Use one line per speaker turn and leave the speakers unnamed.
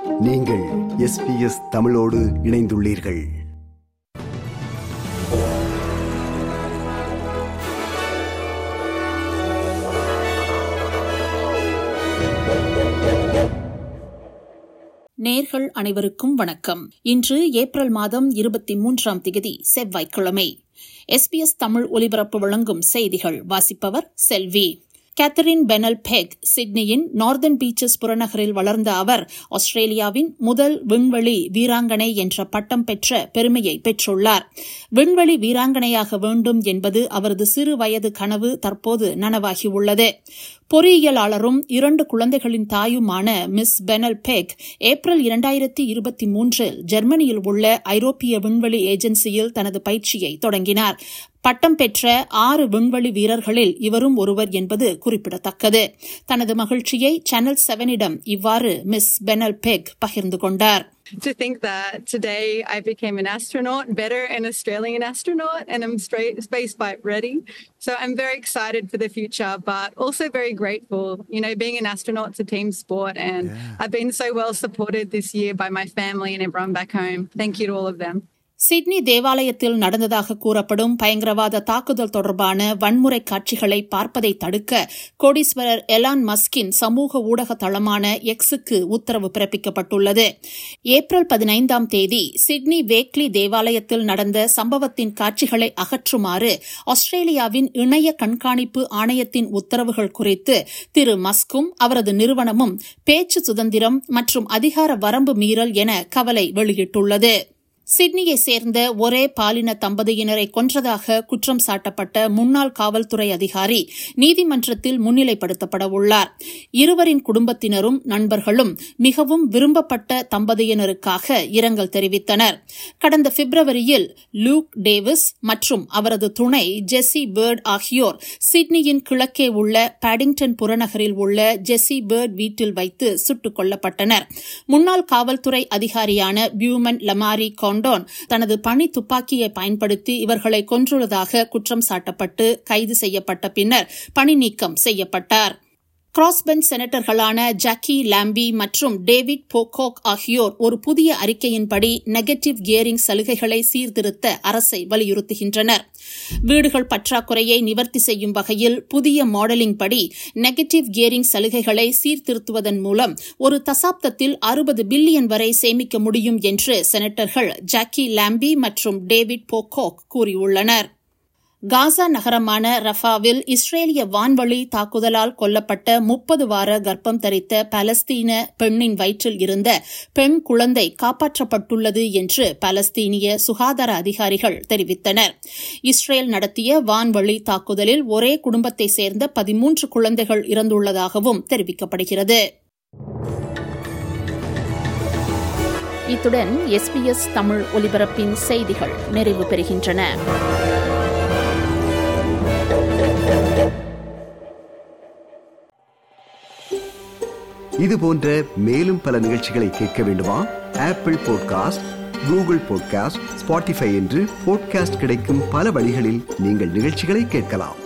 நீங்கள் எஸ்பிஎஸ் தமிழோடு இணைந்துள்ளீர்கள்
நேர்கள் அனைவருக்கும் வணக்கம் இன்று ஏப்ரல் மாதம் இருபத்தி மூன்றாம் திகதி செவ்வாய்க்கிழமை எஸ்பிஎஸ் தமிழ் ஒலிபரப்பு வழங்கும் செய்திகள் வாசிப்பவர் செல்வி கேத்தரின் பெனல் பெக் சிட்னியின் நார்தன் பீச்சஸ் புறநகரில் வளர்ந்த அவர் ஆஸ்திரேலியாவின் முதல் விண்வெளி வீராங்கனை என்ற பட்டம் பெற்ற பெருமையை பெற்றுள்ளார் விண்வெளி வீராங்கனையாக வேண்டும் என்பது அவரது சிறு வயது கனவு தற்போது நனவாகியுள்ளது பொறியியலாளரும் இரண்டு குழந்தைகளின் தாயுமான மிஸ் பெனல் பெக் ஏப்ரல் இரண்டாயிரத்தி இருபத்தி மூன்றில் ஜெர்மனியில் உள்ள ஐரோப்பிய விண்வெளி ஏஜென்சியில் தனது பயிற்சியை தொடங்கினார் பட்டம் பெற்ற ஆறு விண்வெளி வீரர்களில் இவரும் ஒருவர் என்பது குறிப்பிடத்தக்கது தனது மகிழ்ச்சியை சேனல் செவனிடம் இவ்வாறு மிஸ் பெனல் பெக் பகிர்ந்து கொண்டார்
to think that today I became an astronaut, better an Australian astronaut, and I'm straight space flight ready. So I'm very excited for the future, but also very grateful. You know, being an astronaut's a team sport, and I've been so well supported this year by my family and everyone back home. Thank you to all of them.
Sydney தேவாலயத்தில் நடந்ததாக கூறப்படும் பயங்கரவாத தாக்குதல் தொடர்பான வன்முறை காட்சிகளை பார்ப்பதை தடுக்க கோடீஸ்வரர் எலான் மஸ்கின் சமூக ஊடக தளமான எக்ஸுக்கு உத்தரவு பிறப்பிக்கப்பட்டுள்ளது ஏப்ரல் பதினைந்தாம் தேதி சிட்னி வேக்லி தேவாலயத்தில் நடந்த சம்பவத்தின் காட்சிகளை அகற்றுமாறு ஆஸ்திரேலியாவின் இணைய கண்காணிப்பு ஆணையத்தின் உத்தரவுகள் குறித்து திரு மஸ்கும் அவரது நிறுவனமும் பேச்சு சுதந்திரம் மற்றும் அதிகார வரம்பு மீறல் என கவலை வெளியிட்டுள்ளது சிட்னியை சேர்ந்த ஒரே பாலின தம்பதியினரை கொன்றதாக குற்றம் சாட்டப்பட்ட முன்னாள் காவல்துறை அதிகாரி நீதிமன்றத்தில் முன்னிலைப்படுத்தப்பட உள்ளார் இருவரின் குடும்பத்தினரும் நண்பர்களும் மிகவும் விரும்பப்பட்ட தம்பதியினருக்காக இரங்கல் தெரிவித்தனர் கடந்த பிப்ரவரியில் லூக் டேவிஸ் மற்றும் அவரது துணை ஜெஸ்ஸி பேர்ட் ஆகியோர் சிட்னியின் கிழக்கே உள்ள பாடிங்டன் புறநகரில் உள்ள ஜெஸ்ஸி பேர்ட் வீட்டில் வைத்து சுட்டுக் கொல்லப்பட்டனர் முன்னாள் காவல்துறை அதிகாரியான பியூமன் லமாரி காண்டோன் தனது பணி துப்பாக்கியை பயன்படுத்தி இவர்களை கொன்றுள்ளதாக குற்றம் சாட்டப்பட்டு கைது செய்யப்பட்ட பின்னர் பணி நீக்கம் செய்யப்பட்டார் கிராஸ்பெஞ்ச் செனட்டர்களான ஜாக்கி லாம்பி மற்றும் டேவிட் போகோக் ஆகியோர் ஒரு புதிய அறிக்கையின்படி நெகட்டிவ் கியரிங் சலுகைகளை சீர்திருத்த அரசை வலியுறுத்துகின்றனர் வீடுகள் பற்றாக்குறையை நிவர்த்தி செய்யும் வகையில் புதிய மாடலிங் படி நெகட்டிவ் கியரிங் சலுகைகளை சீர்திருத்துவதன் மூலம் ஒரு தசாப்தத்தில் அறுபது பில்லியன் வரை சேமிக்க முடியும் என்று செனட்டர்கள் ஜாக்கி லாம்பி மற்றும் டேவிட் போகோக் கூறியுள்ளனர் காசா நகரமான ரஃபாவில் இஸ்ரேலிய வான்வழி தாக்குதலால் கொல்லப்பட்ட முப்பது வார கர்ப்பம் தரித்த பாலஸ்தீன பெண்ணின் வயிற்றில் இருந்த பெண் குழந்தை காப்பாற்றப்பட்டுள்ளது என்று பாலஸ்தீனிய சுகாதார அதிகாரிகள் தெரிவித்தனர் இஸ்ரேல் நடத்திய வான்வழி தாக்குதலில் ஒரே குடும்பத்தைச் சேர்ந்த பதிமூன்று குழந்தைகள் இறந்துள்ளதாகவும் தெரிவிக்கப்படுகிறது இத்துடன் எஸ்பிஎஸ் தமிழ் ஒலிபரப்பின் செய்திகள் நிறைவு பெறுகின்றன
இது போன்ற மேலும் பல நிகழ்ச்சிகளை கேட்க வேண்டுமா Apple podcast Google podcast Spotify என்று பாட்காஸ்ட் கிடைக்கும் பல வழிகளில் நீங்கள் நிகழ்ச்சிகளை கேட்கலாம்